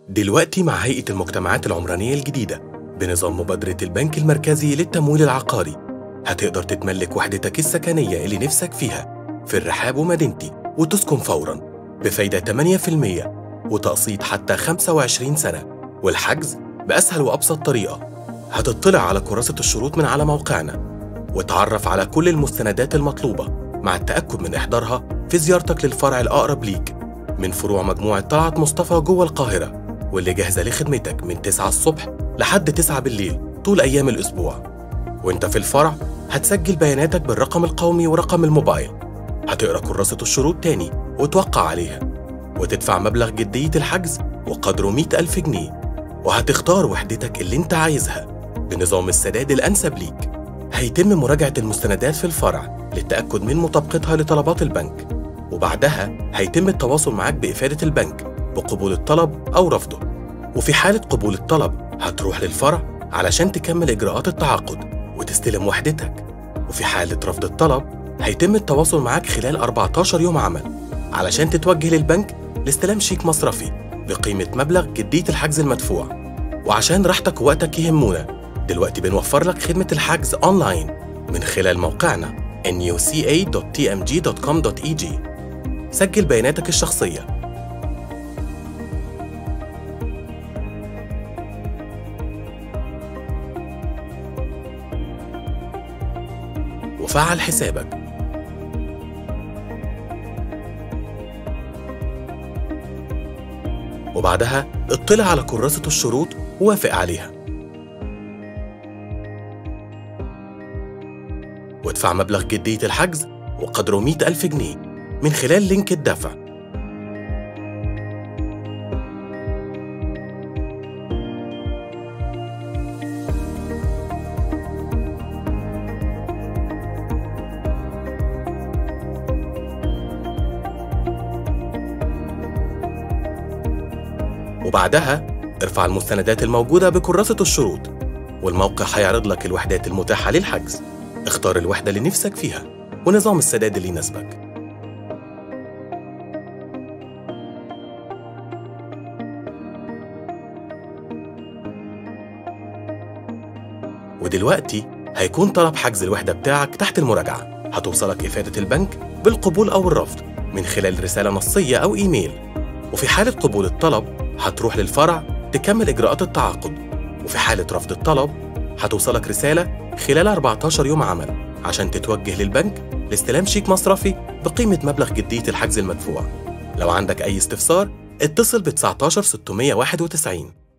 دلوقتي مع هيئة المجتمعات العمرانية الجديدة بنظام مبادرة البنك المركزي للتمويل العقاري هتقدر تتملك وحدتك السكنية اللي نفسك فيها في الرحاب ومدينتي وتسكن فوراً بفايدة 8% وتقسيط حتى 25 سنة والحجز بأسهل وأبسط طريقة هتطلع على كراسة الشروط من على موقعنا وتعرف على كل المستندات المطلوبة مع التأكد من إحضارها في زيارتك للفرع الأقرب ليك من فروع مجموعة طلعت مصطفى جوه القاهرة واللي جاهزة لخدمتك من 9 الصبح لحد 9 بالليل طول أيام الأسبوع وانت في الفرع هتسجل بياناتك بالرقم القومي ورقم الموبايل هتقرا كراسة الشروط تاني وتوقع عليها وتدفع مبلغ جدية الحجز وقدره 100 ألف جنيه وهتختار وحدتك اللي انت عايزها بنظام السداد الأنسب ليك هيتم مراجعة المستندات في الفرع للتأكد من مطابقتها لطلبات البنك وبعدها هيتم التواصل معاك بإفادة البنك بقبول الطلب أو رفضه وفي حالة قبول الطلب هتروح للفرع علشان تكمل إجراءات التعاقد وتستلم وحدتك وفي حالة رفض الطلب هيتم التواصل معاك خلال 14 يوم عمل علشان تتوجه للبنك لاستلام شيك مصرفي بقيمة مبلغ جدية الحجز المدفوع وعشان راحتك ووقتك يهمونا دلوقتي بنوفر لك خدمة الحجز أونلاين من خلال موقعنا nuca.tmg.com.eg سجل بياناتك الشخصية وفعل حسابك وبعدها اطلع على كراسة الشروط ووافق عليها وادفع مبلغ جدية الحجز وقدره 100 ألف جنيه من خلال لينك الدفع وبعدها ارفع المستندات الموجودة بكراسة الشروط والموقع هيعرض لك الوحدات المتاحة للحجز اختار الوحدة اللي نفسك فيها ونظام السداد اللي يناسبك ودلوقتي هيكون طلب حجز الوحدة بتاعك تحت المراجعة هتوصلك إفادة البنك بالقبول أو الرفض من خلال رسالة نصية أو إيميل وفي حالة قبول الطلب هتروح للفرع تكمل إجراءات التعاقد وفي حالة رفض الطلب هتوصلك رسالة خلال 14 يوم عمل عشان تتوجه للبنك لاستلام شيك مصرفي بقيمة مبلغ جدية الحجز المدفوع لو عندك أي استفسار اتصل ب 19 691